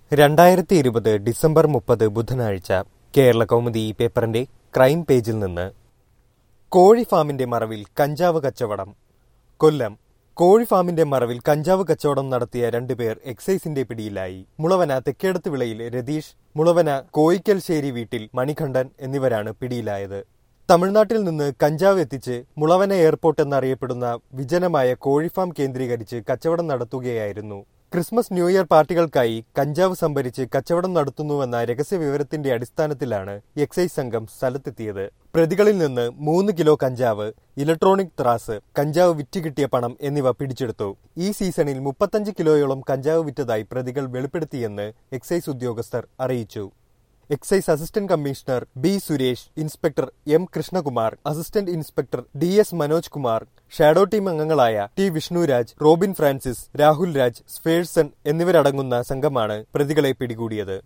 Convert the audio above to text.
രണ്ടായിരത്തി ഇരുപത് ഡിസംബർ മുപ്പത് ബുധനാഴ്ച കേരള കൗമുദി ഈ പേപ്പറിന്റെ ക്രൈം പേജിൽ നിന്ന് കോഴി ഫാമിന്റെ മറവിൽ കഞ്ചാവ് കച്ചവടം കൊല്ലം കോഴി ഫാമിന്റെ മറവിൽ കഞ്ചാവ് കച്ചവടം നടത്തിയ രണ്ടുപേർ എക്സൈസിന്റെ പിടിയിലായി മുളവന തെക്കേടത്ത് വിളയിൽ രതീഷ് മുളവന കോയിക്കൽശ്ശേരി വീട്ടിൽ മണികണ്ഠൻ എന്നിവരാണ് പിടിയിലായത് തമിഴ്നാട്ടിൽ നിന്ന് കഞ്ചാവ് എത്തിച്ച് മുളവന എയർപോർട്ട് എന്നറിയപ്പെടുന്ന വിജനമായ കോഴിഫാം കേന്ദ്രീകരിച്ച് കച്ചവടം നടത്തുകയായിരുന്നു ക്രിസ്മസ് ന്യൂ ഇയർ പാർട്ടികൾക്കായി കഞ്ചാവ് സംഭരിച്ച് കച്ചവടം നടത്തുന്നുവെന്ന രഹസ്യ വിവരത്തിന്റെ അടിസ്ഥാനത്തിലാണ് എക്സൈസ് സംഘം സ്ഥലത്തെത്തിയത് പ്രതികളിൽ നിന്ന് മൂന്ന് കിലോ കഞ്ചാവ് ഇലക്ട്രോണിക് ത്രാസ് കഞ്ചാവ് വിറ്റ് കിട്ടിയ പണം എന്നിവ പിടിച്ചെടുത്തു ഈ സീസണിൽ മുപ്പത്തഞ്ച് കിലോയോളം കഞ്ചാവ് വിറ്റതായി പ്രതികൾ വെളിപ്പെടുത്തിയെന്ന് എക്സൈസ് ഉദ്യോഗസ്ഥർ അറിയിച്ചു excise assistant commissioner B Suresh inspector M Krishnakumar assistant inspector D S Manoj Kumar shadow team അംഗങ്ങളായ T Vishnuraj Robin Francis Rahul Raj സ്ഫേഴ്സൺ എന്നിവരടങ്ങുന്ന സംഘമാണ് പ്രതികളെ പിടികൂടിയത്